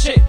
shit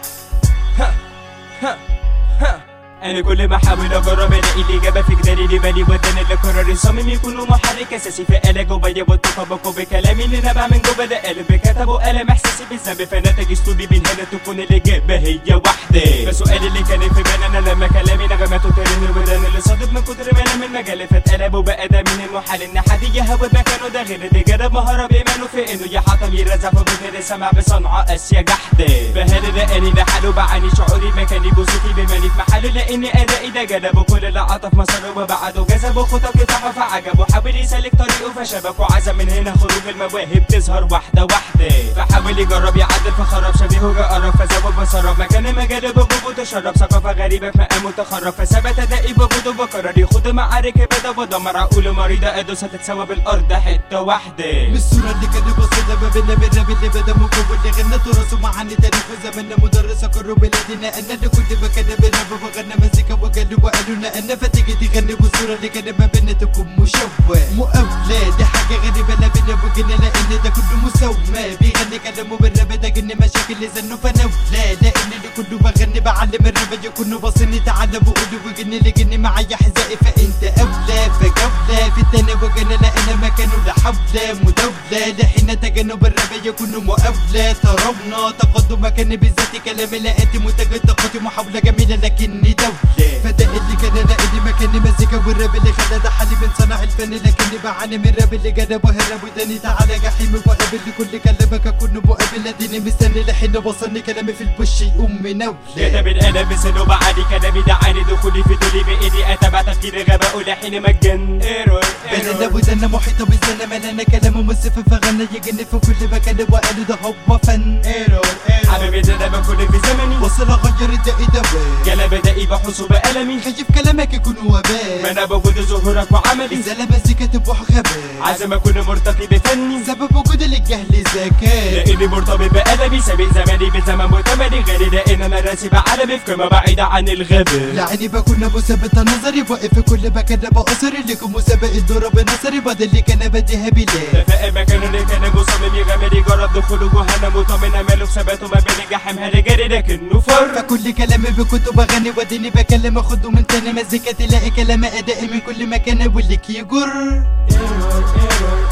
ها ها ها انا كل ما احاول اجرب الاقي الاجابه في جداري اللي بالي وداني اللي قرر صمم يكونوا محرك اساسي في آلة جوايا والتطابق بكلامي اللي نبع من جوا ده قلب كتبوا قلم احساسي بالذنب فنتج اسلوبي من هنا تكون الاجابه هي واحده فسؤالي اللي كان في بالي انا لما كلامي نغماته ترن الودان اللي صادف من كتر ما انا من مجال فاتقلب وبقى ده من المحال ان حد يهوى مكانه ده غير اللي جرب مهاره بايمانه في انه يحطم يرزع في بغير سمع بصنعاء اسيا جحده فهل لقاني لحاله بعاني شعوري مكاني بصوتي بماني في محله لاني ادائي ده جلبه كل اللي عطف مساره وبعده جذبه خطب كتابه فعجبه حاول يسلك طريقه فشبكه عزم من هنا خروج المواهب تظهر واحده واحده فحاول يجرب يعدل فخرب شبيهه جرب فزود وسرب مكان مجال بوجوده تشرب ثقافه غريبه في مقامه تخرب فثبت ادائي بوجوده وقرر يخوض معارك بدا ودمر عقول مريضه ادوس هتتسوى بالارض حته واحده مش الصورة اللي كان بصينا ما بينا من الراب اللي بدا مكون اللي غنى تراث ومعاني تاريخ وزماننا مدرس قروا بلادنا انا اللي كل مكان بالراب وغنى مزيكا وقالوا وقالوا انا فتيجي تغني والصورة اللي كان ما بينا تكون مشوه مقاولة دي حاجة غريبة لا بينا وقلنا لان ده كله مسمى بيغني كلامه بالراب ده قلنا مشاكل اللي زنوا فنولة لان اللي كله بغني بعلم الراب يكونوا باصيني تعالى وقولوا وقلني لقني معايا حذائي فانت اولى فجولة في التاني وقلنا لان مكانه لا حولة مدولة لحين تجنب الراب يكونوا مقاولة طربنا تقدم مكاني بالذات كلامي لقيت منتج طاقتي محاولة جميلة لكني دولة فده اللي كان لقيني مكاني مزيكا والراب اللي خلى ده حالي من صنع الفن لكني بعاني من الراب اللي جرب وهرب وداني تعالى جحيم وقابل لكل كلامك اكون مقابل اديني مستني لحين وصلني كلامي في البوش يقوم منولة كتب القلم بسنه بعاني كلامي دعاني دخولي في دولي بايدي اتبع تفكيري غباء لحين مجن ايرور بلد ودنا محيطة بالزنا ملانة كلام مسف فغنى يجن في كل مكان وقالوا ده هو فن ايرور حبيبي ده انا بكون في زمني وصل اغير الدقي دواء قلب دقي بحسه بألمي خايف كلامك يكون ما وباء انا بوجود ظهورك وعملي إذا مزيكا تبوح غباء عزم اكون مرتقي بفني سبب وجود الجهل ذكاء لاني مرتبط بألمي سابق زماني بزمن مؤتمري غيري لان انا راسي بعلمي في قمة بعيدة عن الغابة لعني بكون مثبت نظري واقف في كل مكان بأثري لكم مسابق الدور بنصري بدل اللي كان بديها بلا فاق مكانه اللي كان مصمم يغامر جرب دخوله جهنم وطمن اماله في ثباته ما بين الجحيم هرجري لكنه فر فكل كلامي بكنت بغني وديني بكلم اخده من تاني مزيكا تلاقي كلام ادائي من كل مكان واللي يجر ايرور ايرور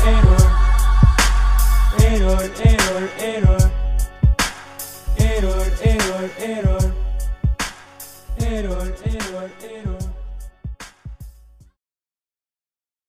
ايرور ايرور ايرور ايرور ايرور ايرور ايرور ايرور ايرور ايرور